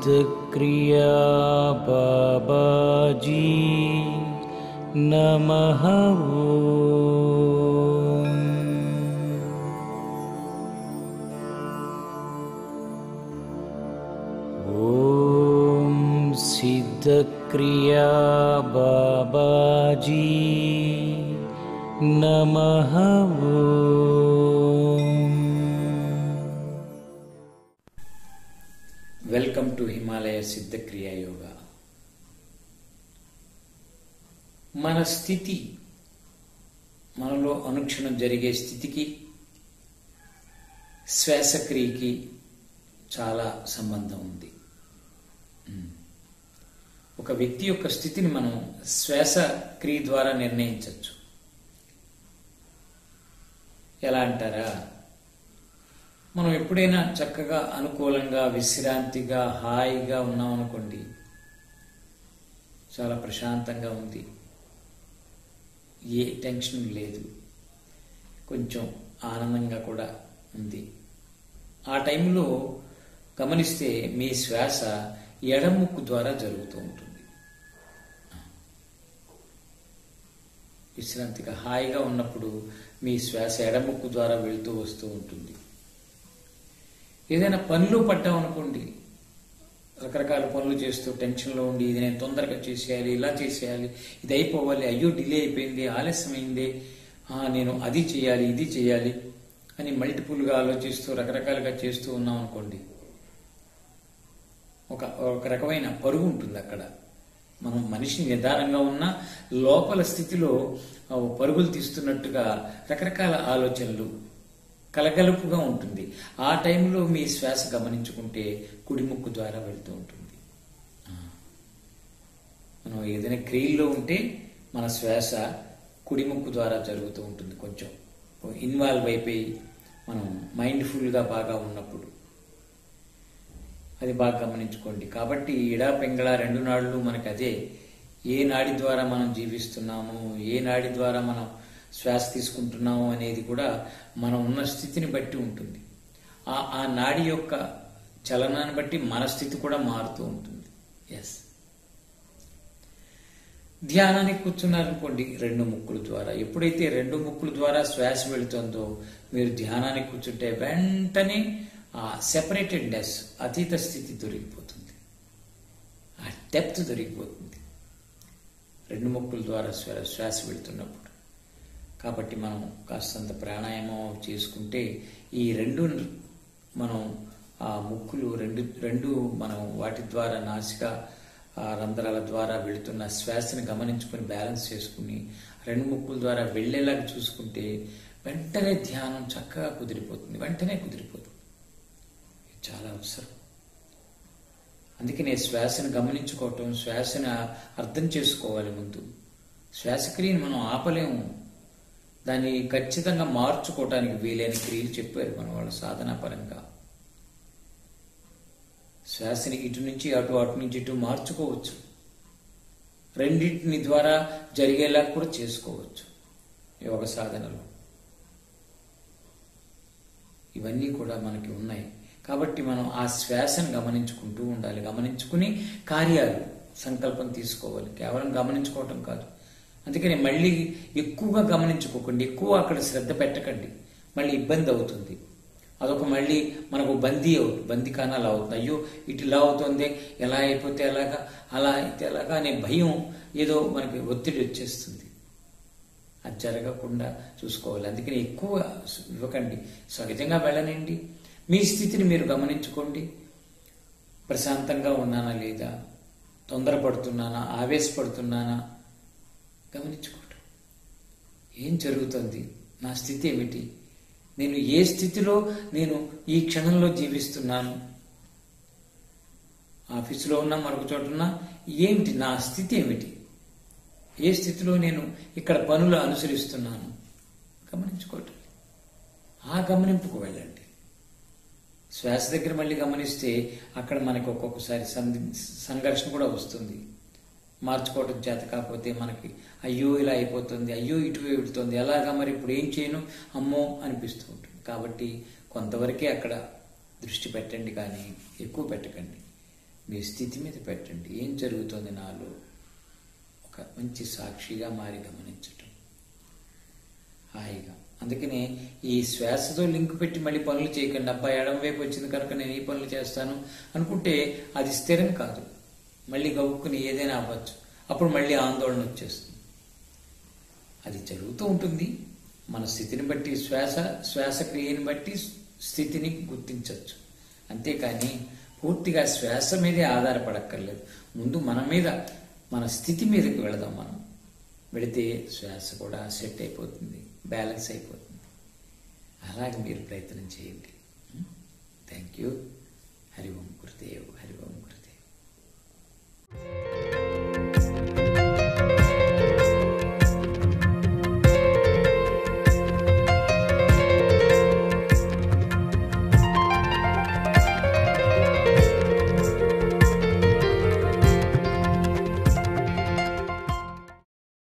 सिद्धक्रिया बाबाजी नमः ॐ। ॐ सिद्धक्रिया बाबाजी नमः ॐ। వెల్కమ్ టు హిమాలయ సిద్ధక్రియ యోగా మన స్థితి మనలో అనుక్షణం జరిగే స్థితికి శ్వాసక్రియకి చాలా సంబంధం ఉంది ఉమ్. ఒక వ్యక్తి యొక్క స్థితిని మనం శ్వాసక్రియ ద్వారా నిర్ణయించవచ్చు ఎలా అంటారా మనం ఎప్పుడైనా చక్కగా అనుకూలంగా విశ్రాంతిగా హాయిగా ఉన్నాం అనుకోండి చాలా ప్రశాంతంగా ఉంది ఏ టెన్షన్ లేదు కొంచెం ఆనందంగా కూడా ఉంది ఆ టైంలో గమనిస్తే మీ శ్వాస ఎడముక్కు ద్వారా జరుగుతూ ఉంటుంది విశ్రాంతిగా హాయిగా ఉన్నప్పుడు మీ శ్వాస ఎడముక్కు ద్వారా వెళ్తూ వస్తూ ఉంటుంది ఏదైనా పనులు పడ్డాం అనుకోండి రకరకాల పనులు చేస్తూ టెన్షన్లో ఉండి ఇది నేను తొందరగా చేసేయాలి ఇలా చేసేయాలి ఇది అయిపోవాలి అయ్యో డిలే అయిపోయింది ఆలస్యమైంది ఆ, నేను అది చేయాలి ఇది చేయాలి అని మల్టిపుల్గా ఆలోచిస్తూ రకరకాలుగా చేస్తూ ఉన్నాం అనుకోండి ఒక ఒక రకమైన పరుగు ఉంటుంది అక్కడ మనం మనిషి నిదానంగా ఉన్న లోపల స్థితిలో ఆ, పరుగులు తీస్తున్నట్టుగా రకరకాల ఆలోచనలు కలగలుపుగా ఉంటుంది ఆ టైంలో మీ శ్వాస గమనించుకుంటే కుడి ముక్కు ద్వారా వెళ్తూ ఉంటుంది ఆ. మనం ఏదైనా క్రియల్లో ఉంటే మన శ్వాస కుడి ముక్కు ద్వారా జరుగుతూ ఉంటుంది కొంచెం ఇన్వాల్వ్ అయిపోయి మనం మైండ్ఫుల్గా బాగా ఉన్నప్పుడు అది బాగా గమనించుకోండి కాబట్టి ఇడా పెంగళ రెండు నాడులు మనకు అదే ఏ నాడి ద్వారా మనం జీవిస్తున్నాము ఏ నాడి ద్వారా మనం శ్వాస తీసుకుంటున్నాము అనేది కూడా మనం ఉన్న స్థితిని బట్టి ఉంటుంది ఆ ఆ నాడి యొక్క చలనాన్ని బట్టి మన స్థితి కూడా మారుతూ ఉంటుంది ఎస్ ధ్యానానికి కూర్చున్నారనుకోండి రెండు ముక్కుల ద్వారా ఎప్పుడైతే రెండు ముక్కుల ద్వారా శ్వాస వెళుతుందో మీరు ధ్యానానికి కూర్చుంటే వెంటనే ఆ సెపరేటెడ్నెస్ అతీత స్థితి దొరికిపోతుంది ఆ డెప్త్ దొరికిపోతుంది రెండు ముక్కుల ద్వారా శ్వా- శ్వాస వెళుతున్నప్పుడు కాబట్టి మనం కాస్తంత ప్రాణాయామం చేసుకుంటే ఈ రెండు మనం ఆ ముక్కులు రెండు రెండు మనం వాటి ద్వారా నాసిక ఆ రంధ్రాల ద్వారా వెళుతున్న శ్వాసని గమనించుకొని బ్యాలెన్స్ చేసుకుని రెండు ముక్కుల ద్వారా వెళ్ళేలాగా చూసుకుంటే వెంటనే ధ్యానం చక్కగా కుదిరిపోతుంది వెంటనే కుదిరిపోతుంది ఇది చాలా అవసరం అందుకనే శ్వాసను గమనించుకోవటం శ్వాసను అర్థం చేసుకోవాలి ముందు శ్వాసక్రియను మనం ఆపలేము దాన్ని ఖచ్చితంగా మార్చుకోవటానికి వీలైన క్రియలు చెప్పారు మన వాళ్ళ సాధనా పరంగా శ్వాసని ఇటు నుంచి అటు అటు నుంచి ఇటు మార్చుకోవచ్చు రెండింటిని ద్వారా జరిగేలా కూడా చేసుకోవచ్చు యోగ సాధనలో ఇవన్నీ కూడా మనకి ఉన్నాయి కాబట్టి మనం ఆ శ్వాసను గమనించుకుంటూ ఉండాలి గమనించుకుని కార్యాలు సంకల్పం తీసుకోవాలి కేవలం గమనించుకోవటం కాదు అందుకని మళ్ళీ ఎక్కువగా గమనించుకోకండి ఎక్కువ అక్కడ శ్రద్ధ పెట్టకండి మళ్ళీ ఇబ్బంది అవుతుంది అదొక మళ్ళీ మనకు బందీ అవుతుంది బందీకానాలు అవుతుంది అయ్యో ఇటు ఇలా అవుతుంది ఎలా అయిపోతే ఎలాగా అలా అయితే ఎలాగా అనే భయం ఏదో మనకి ఒత్తిడి వచ్చేస్తుంది అది జరగకుండా చూసుకోవాలి అందుకని ఎక్కువ ఇవ్వకండి సహజంగా వెళ్ళనండి మీ స్థితిని మీరు గమనించుకోండి ప్రశాంతంగా ఉన్నానా లేదా తొందరపడుతున్నానా ఆవేశపడుతున్నానా గమనించుకోవటం ఏం జరుగుతుంది నా స్థితి ఏమిటి నేను ఏ స్థితిలో నేను ఈ క్షణంలో జీవిస్తున్నాను ఆఫీసులో ఉన్నా మరొక చోట ఉన్నా ఏమిటి నా స్థితి ఏమిటి ఏ స్థితిలో నేను ఇక్కడ పనులు అనుసరిస్తున్నాను గమనించుకోవటం ఆ గమనింపుకు వెళ్ళండి శ్వాస దగ్గర మళ్ళీ గమనిస్తే అక్కడ మనకి ఒక్కొక్కసారి సంధి సంఘర్షణ కూడా వస్తుంది మార్చుకోవడం చేత కాకపోతే మనకి అయ్యో ఇలా అయిపోతుంది అయ్యో ఇటు వెళుతుంది ఎలాగా మరి ఇప్పుడు ఏం చేయను అమ్మో అనిపిస్తూ ఉంటుంది కాబట్టి కొంతవరకే అక్కడ దృష్టి పెట్టండి కానీ ఎక్కువ పెట్టకండి మీ స్థితి మీద పెట్టండి ఏం జరుగుతోంది నాలో ఒక మంచి సాక్షిగా మారి గమనించటం హాయిగా అందుకనే ఈ శ్వాసతో లింక్ పెట్టి మళ్ళీ పనులు చేయకండి అబ్బాయి ఎడం వైపు వచ్చింది కనుక నేను ఈ పనులు చేస్తాను అనుకుంటే అది స్థిరం కాదు మళ్ళీ గవ్వుకుని ఏదైనా అవ్వచ్చు అప్పుడు మళ్ళీ ఆందోళన వచ్చేస్తుంది అది జరుగుతూ ఉంటుంది మన స్థితిని బట్టి శ్వాస శ్వాసక్రియని బట్టి స్థితిని గుర్తించవచ్చు అంతేకాని పూర్తిగా శ్వాస మీదే ఆధారపడక్కర్లేదు ముందు మన మీద మన స్థితి మీదకి వెళదాం మనం వెళితే శ్వాస కూడా సెట్ అయిపోతుంది బ్యాలెన్స్ అయిపోతుంది అలాగే మీరు ప్రయత్నం చేయండి థ్యాంక్ యూ హరి ఓం గురుదేవ్ హరి ఓం గురుదేవ్